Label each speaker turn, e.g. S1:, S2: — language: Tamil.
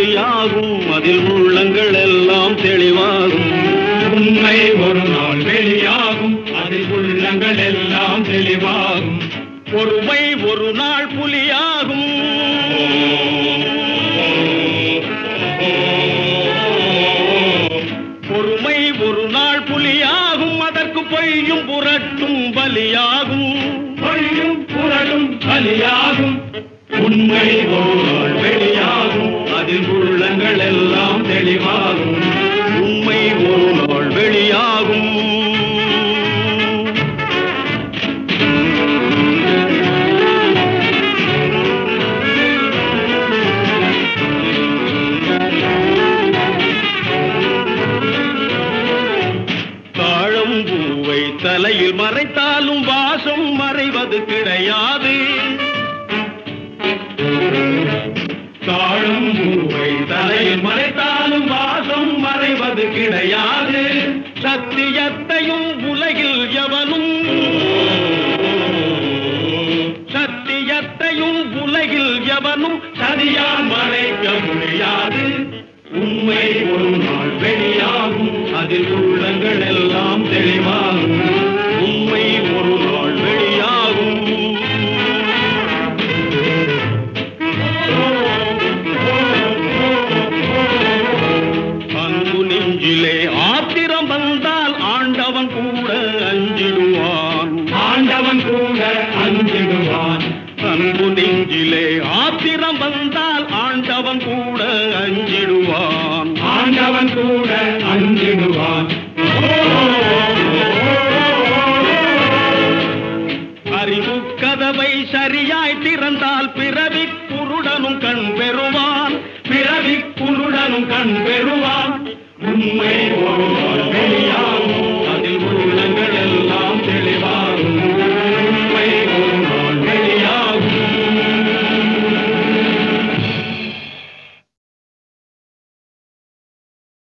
S1: வெளியாகும் அதில் உள்ளங்கள் எல்லாம் தெளிவாகும்
S2: உண்மை ஒரு நாள் வெளியாகும் அதில் உள்ளங்கள் எல்லாம் தெளிவாகும்
S1: பொறுமை ஒரு நாள் புலியாகும் பொறுமை ஒரு நாள் புலியாகும் அதற்கு பொய்யும் புரட்டும் பலியாகும்
S2: பொய்யும் புரளும் பலியாகும் உண்மை ஒரு நாள் வெளியாகும் அதில் உள்ளங்கள் எல்லாம் தெளிவாகும்
S1: உண்மை ஒரு நாள் வெளியாகும் தாழம்பூவை தலையில் மறைத்தாலும் வாசம் மறைவது கிடையாது
S2: தாழும் பூவை தலையில் மறைத்தாலும் வாசம் மறைவது கிடையாது
S1: சத்தியத்தையும் உலகில் எவனும் சத்தியத்தையும் உலகில் எவனும்
S2: சதியால் மறைக்க முடியாது உண்மை ஒரு நாள் வெளியாகும் அதில் உள்ளங்கள் எல்லாம் தெளிவாகும்
S1: உண்மை ஒரு நாள் வெளியாகும் அன்பு நெஞ்சிலே ஆத்திரம் வந்தால் ஆண்டவன் கூட அஞ்சிடுவான்
S2: ஆண்டவன் கூட அஞ்சிடுவான்
S1: அன்பு நெஞ்சிலே ஆத்திரம் வந்தால் ஆண்டவன் கூட அஞ்சிடுவான்
S2: ஆண்டவன் கூட அஞ்சிடுவான்
S1: அறிவு கதவை சரியாய் திறந்தால் பிறவி குருடனும் கண் பெறுவான்
S2: பிறவி குருடனும் கண் பெறுவான் உண்மை ஒரு நாள் வெளியாகும்